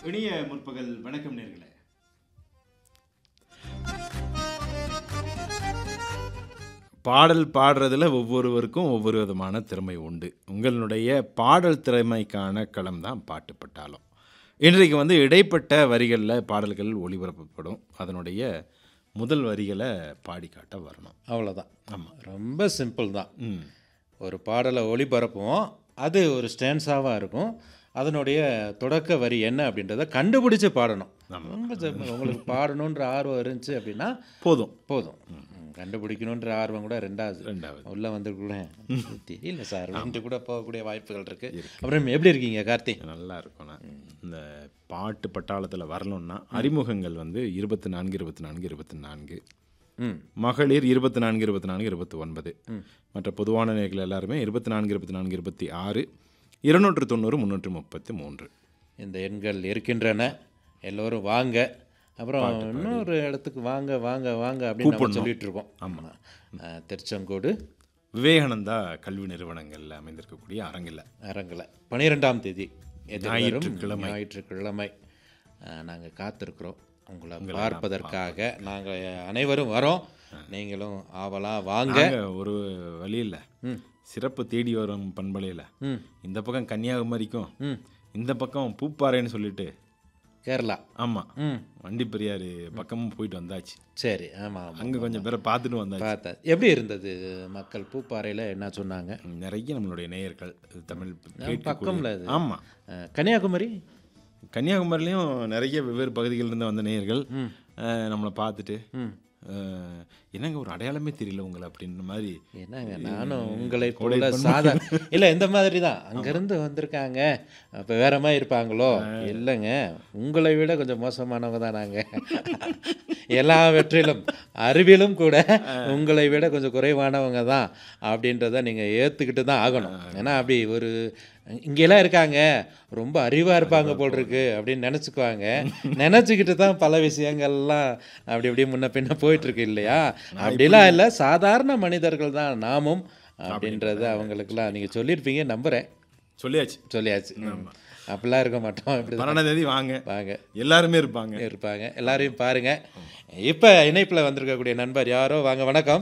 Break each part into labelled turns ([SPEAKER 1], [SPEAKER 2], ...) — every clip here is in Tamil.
[SPEAKER 1] இனிய முற்பகல் வணக்கம் நேர்களே பாடல் பாடுறதுல ஒவ்வொருவருக்கும் ஒவ்வொரு விதமான திறமை உண்டு உங்களுடைய பாடல் திறமைக்கான களம் தான் பாட்டு பட்டாளம் இன்றைக்கு வந்து இடைப்பட்ட வரிகளில் பாடல்கள் ஒளிபரப்பப்படும் அதனுடைய முதல் வரிகளை பாடி காட்ட வரணும்
[SPEAKER 2] அவ்வளோதான்
[SPEAKER 1] ஆமாம்
[SPEAKER 2] ரொம்ப சிம்பிள் தான்
[SPEAKER 1] ம்
[SPEAKER 2] ஒரு பாடலை ஒளிபரப்புவோம் அது ஒரு ஸ்டான்ஸாவாக இருக்கும் அதனுடைய தொடக்க வரி என்ன அப்படின்றத கண்டுபிடிச்சு பாடணும் ரொம்ப simple. உங்களுக்கு பாடணுன்ற ஆர்வம் இருந்துச்சு அப்படின்னா
[SPEAKER 1] போதும்
[SPEAKER 2] போதும் ம், கண்டுபிடிக்கணுன்ற ஆர்வம் கூட ரெண்டாவது
[SPEAKER 1] ரெண்டாவது
[SPEAKER 2] உள்ள வந்துருக்குள்ள தெரியல சார் அப்படின்ட்டு கூட போகக்கூடிய வாய்ப்புகள் இருக்கு அப்புறம் எப்படி இருக்கீங்க கார்த்தி
[SPEAKER 1] நல்லா இருக்கும் நான் இந்த பாட்டு பட்டாளத்தில் வரணும்னா அறிமுகங்கள் வந்து இருபத்தி நான்கு இருபத்தி நான்கு இருபத்தி நான்கு
[SPEAKER 2] ம்
[SPEAKER 1] மகளிர் இருபத்தி நான்கு இருபத்தி நான்கு இருபத்தி ஒன்பது மற்ற பொதுவான நேர்கள் எல்லாருமே இருபத்தி நான்கு இருபத்தி நான்கு இருபத்தி ஆறு இருநூற்று தொண்ணூறு முந்நூற்று முப்பத்தி மூன்று
[SPEAKER 2] இந்த எண்கள் இருக்கின்றன எல்லோரும் வாங்க அப்புறம் இன்னொரு இடத்துக்கு வாங்க வாங்க வாங்க அப்படின்னு நம்ம சொல்லிட்டு இருக்கோம் ஆமாம் திருச்செங்கோடு
[SPEAKER 1] விவேகானந்தா கல்வி நிறுவனங்களில் அமைந்திருக்கக்கூடிய அரங்கில்
[SPEAKER 2] அரங்கில் பன்னிரெண்டாம் தேதி எதிர்வரும்
[SPEAKER 1] ஞாயிற்றுக்கிழமை.
[SPEAKER 2] ஞாயிற்றுக்கிழமை நாங்கள் காத்திருக்கிறோம் உங்களை பார்ப்பதற்காக நாங்கள் அனைவரும் வரோம் நீங்களும் ஆவலாக வாங்க
[SPEAKER 1] நாங்கள் ஒரு வழியில் சிறப்பு தேடி வரும் பண்பலையில்
[SPEAKER 2] ம்
[SPEAKER 1] இந்த பக்கம் கன்னியாகுமரிக்கும்
[SPEAKER 2] ம்
[SPEAKER 1] இந்த பக்கம் பூப்பாறைன்னு சொல்லிட்டு
[SPEAKER 2] கேரளா
[SPEAKER 1] ஆமாம்
[SPEAKER 2] ம்
[SPEAKER 1] வண்டி பெரியார் பக்கமும் போயிட்டு வந்தாச்சு
[SPEAKER 2] சரி ஆமாம்
[SPEAKER 1] அங்கே கொஞ்சம் பேரை பார்த்துட்டு வந்தாச்சு
[SPEAKER 2] பார்த்தேன் எப்படி இருந்தது மக்கள் பூப்பாறையில் என்ன சொன்னாங்க
[SPEAKER 1] நிறைய நம்மளுடைய நேயர்கள் தமிழ்
[SPEAKER 2] பக்கம்ல இது.
[SPEAKER 1] ஆமாம்
[SPEAKER 2] அஹ், கன்னியாகுமரி
[SPEAKER 1] கன்னியாகுமரியிலையும் நிறைய வெவ்வேறு பகுதிகளிலிருந்து வந்த நேயர்கள் அஹ், நம்மளை பார்த்துட்டு அஹ், என்னங்க ஒரு அடையாளமே தெரியல உங்களை அப்படின்ற மாதிரி
[SPEAKER 2] என்னங்க நானும் உங்களை போல சாதா இல்லை இந்த மாதிரி தான் அங்கேருந்து வந்திருக்காங்க அப்போ வேற மாதிரி இருப்பாங்களோ இல்லைங்க உங்களை விட கொஞ்சம் மோசமானவங்க தான் நாங்கள் எல்லாவற்றிலும் அறிவிலும் கூட உங்களை விட கொஞ்சம் குறைவானவங்க தான் அப்படின்றத நீங்கள் ஏற்றுக்கிட்டு தான் ஆகணும் ஏன்னா அப்படி ஒரு இங்கெல்லாம் இருக்காங்க ரொம்ப அறிவாக இருப்பாங்க போல் இருக்கு அப்படின்னு நினச்சிக்குவாங்க நினச்சிக்கிட்டு தான் பல விஷயங்கள்லாம் அப்படி இப்படி முன்ன பின்ன போயிட்டு இருக்கு இல்லையா அப்படிலாம் இல்லை சாதாரண மனிதர்கள் தான் நாமும் அப்படின்றத அவங்களுக்குலாம் நீங்கள் சொல்லியிருப்பீங்க நம்புகிறேன்
[SPEAKER 1] சொல்லியாச்சு
[SPEAKER 2] சொல்லியாச்சு அப்படிலாம் இருக்க மாட்டோம் இப்படி
[SPEAKER 1] பன்னெண்டாம் தேதி வாங்க
[SPEAKER 2] வாங்க
[SPEAKER 1] எல்லாருமே இருப்பாங்க
[SPEAKER 2] இருப்பாங்க எல்லாரையும் பாருங்க இப்போ இணைப்பில் வந்திருக்கக்கூடிய நண்பர் யாரோ வாங்க வணக்கம்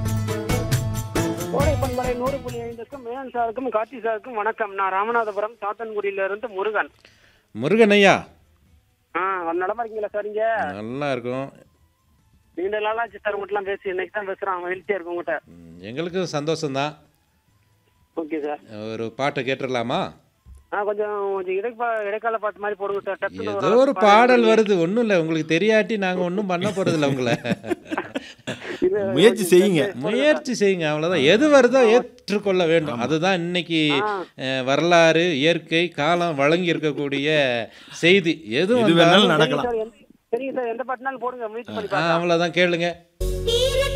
[SPEAKER 3] கோடை பண்பலை நூறு புள்ளி ஐந்துக்கும் மேனன் சாருக்கும் கார்த்தி சாருக்கும் வணக்கம் நான் ராமநாதபுரம் சாத்தன்குடியில இருந்து முருகன்
[SPEAKER 2] முருகன் ஐயா
[SPEAKER 3] ஆ நலமா இருக்கீங்களா சார் இங்க
[SPEAKER 2] நல்லா இருக்கும்
[SPEAKER 3] நீண்ட நாளாச்சு சார் உங்கள்கிட்ட பேசி இன்னைக்கு தான் பேசுறேன் மகிழ்ச்சியா இருக்கு உங்ககிட்ட
[SPEAKER 2] ம், எங்களுக்கும் சந்தோஷம்தான்
[SPEAKER 3] ஓகே சார்
[SPEAKER 2] ஒரு பாட்டை கேட்டுடலாமா
[SPEAKER 3] ஆ கொஞ்சம் கொஞ்சம் இடைப்பா இடைக்கால பாட்டு மாதிரி போடுங்க சார் டக்குனு
[SPEAKER 2] ஏதோ ஒரு பாடல் வருது ஒன்றும் இல்லை உங்களுக்கு தெரியாட்டி நாங்கள் ஒன்றும் பண்ண போகிறதில்ல உங்களை
[SPEAKER 3] இது
[SPEAKER 1] முயற்சி செய்யுங்க
[SPEAKER 2] முயற்சி செய்யுங்க அவ்வளோதான் எது வருதோ ஏற்றுக்கொள்ள வேண்டும் அதுதான் இன்னைக்கு அஹ், வரலாறு இயற்கை காலம் வழங்கி இருக்கக்கூடிய செய்தி எதுவும்
[SPEAKER 1] எது வேணாலும் நடக்கலாம்
[SPEAKER 3] சார் எந்த- சரிங்க சார் எந்த பாட்டுனாலும் போடுங்க முயற்சி பண்ணி
[SPEAKER 2] அவ்வளோதான் கேளுங்க